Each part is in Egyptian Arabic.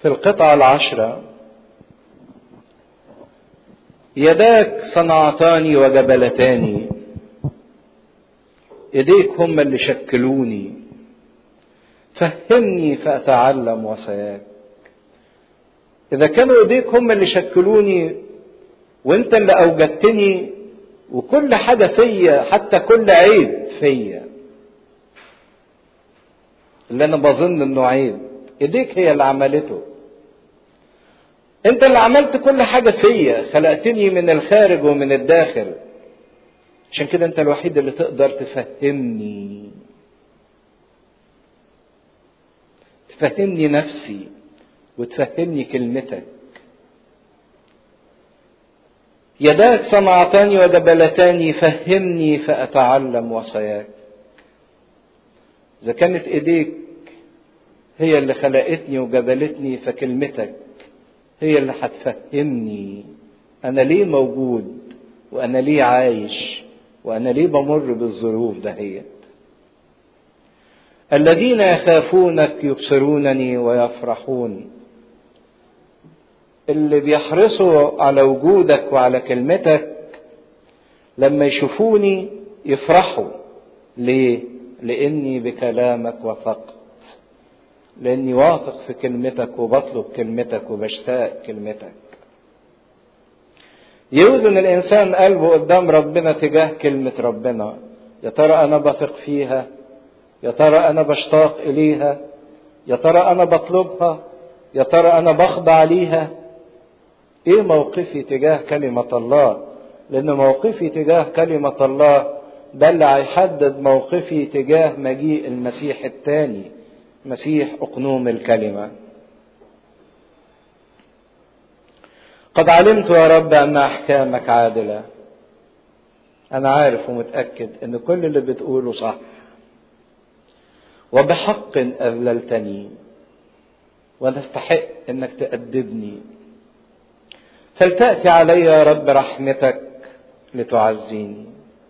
في القطعة العشرة يداك صنعتان وجبلتان ايديك هم اللي شكلوني فهمني فاتعلم وصاياك اذا كانوا ايديك هم اللي شكلوني وانت اللي اوجدتني وكل حاجه فيا حتى كل عيب فيا اللي انا بظن انه عيب ايديك هي اللي عملته انت اللي عملت كل حاجه فيا خلقتني من الخارج ومن الداخل عشان كده انت الوحيد اللي تقدر تفهمني تفهمني نفسي وتفهمني كلمتك يداك صنعتان وجبلتان فهمني فأتعلم وصاياك إذا كانت إيديك هي اللي خلقتني وجبلتني فكلمتك هي اللي هتفهمني أنا ليه موجود وأنا ليه عايش وأنا ليه بمر بالظروف دهيت الذين يخافونك يبصرونني ويفرحون اللي بيحرصوا على وجودك وعلى كلمتك لما يشوفوني يفرحوا ليه لاني بكلامك وثقت لاني واثق في كلمتك وبطلب كلمتك وبشتاق كلمتك يوزن الانسان قلبه قدام ربنا تجاه كلمه ربنا يا ترى انا بثق فيها يا ترى انا بشتاق اليها يا ترى انا بطلبها يا ترى انا بخضع ليها ايه موقفي تجاه كلمه الله لان موقفي تجاه كلمه الله ده اللي هيحدد موقفي تجاه مجيء المسيح الثاني مسيح اقنوم الكلمه قد علمت يا رب ان احكامك عادله انا عارف ومتاكد ان كل اللي بتقوله صح وبحق اذللتني وانا استحق انك تأدبني فلتأتي علي يا رب رحمتك لتعزيني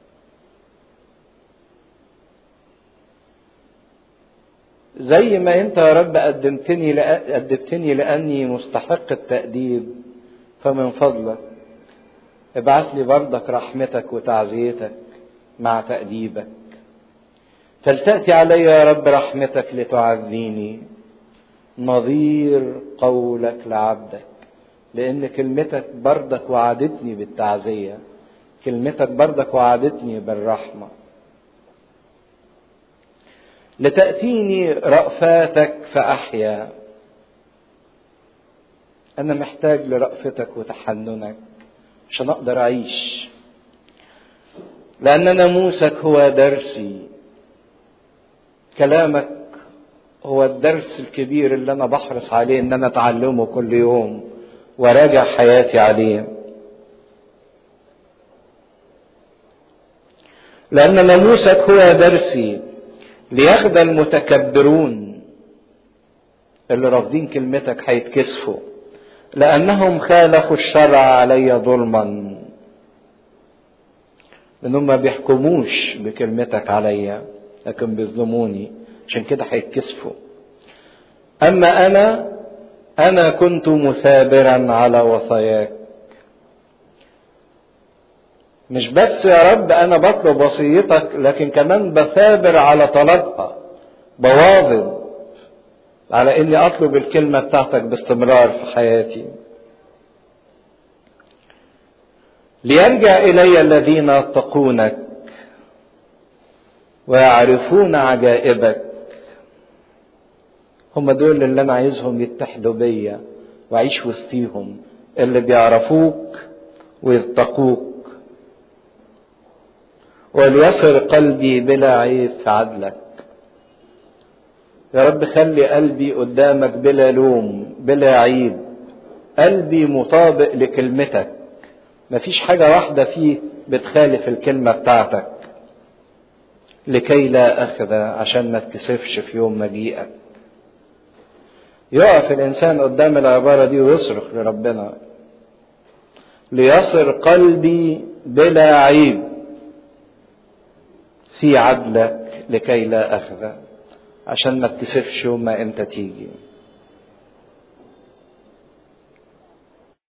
زي ما انت يا رب قدمتني لأ... قدمتني لاني مستحق التأديب فمن فضلك ابعث لي برضك رحمتك وتعزيتك مع تأديبك فلتأتي علي يا رب رحمتك لتعزيني نظير قولك لعبدك لأن كلمتك بردك وعدتني بالتعزية كلمتك بردك وعدتني بالرحمة لتأتيني رأفاتك فأحيا أنا محتاج لرأفتك وتحننك عشان أقدر أعيش لأن ناموسك هو درسي كلامك هو الدرس الكبير اللي أنا بحرص عليه إن أنا أتعلمه كل يوم وراجع حياتي عليه لأن ناموسك هو درسي ليخدى المتكبرون اللي رافضين كلمتك هيتكسفوا لأنهم خالفوا الشرع علي ظلما لأنهم ما بيحكموش بكلمتك عليا لكن بيظلموني عشان كده هيتكسفوا أما أنا أنا كنت مثابرا على وصاياك مش بس يا رب أنا بطلب وصيتك لكن كمان بثابر على طلبها بواظب على إني أطلب الكلمة بتاعتك باستمرار في حياتي ليرجع إلي الذين يتقونك ويعرفون عجائبك هم دول اللي انا عايزهم يتحدوا بيا واعيش وسطيهم اللي بيعرفوك ويتقوك وليصر قلبي بلا عيب في عدلك يا رب خلي قلبي قدامك بلا لوم بلا عيب قلبي مطابق لكلمتك مفيش حاجة واحدة فيه بتخالف الكلمة بتاعتك لكي لا أخذ عشان ما تكسفش في يوم مجيئك يقف الإنسان قدام العبارة دي ويصرخ لربنا ليصر قلبي بلا عيب في عدلك لكي لا أخذ عشان ما تكسفش يوم ما أنت تيجي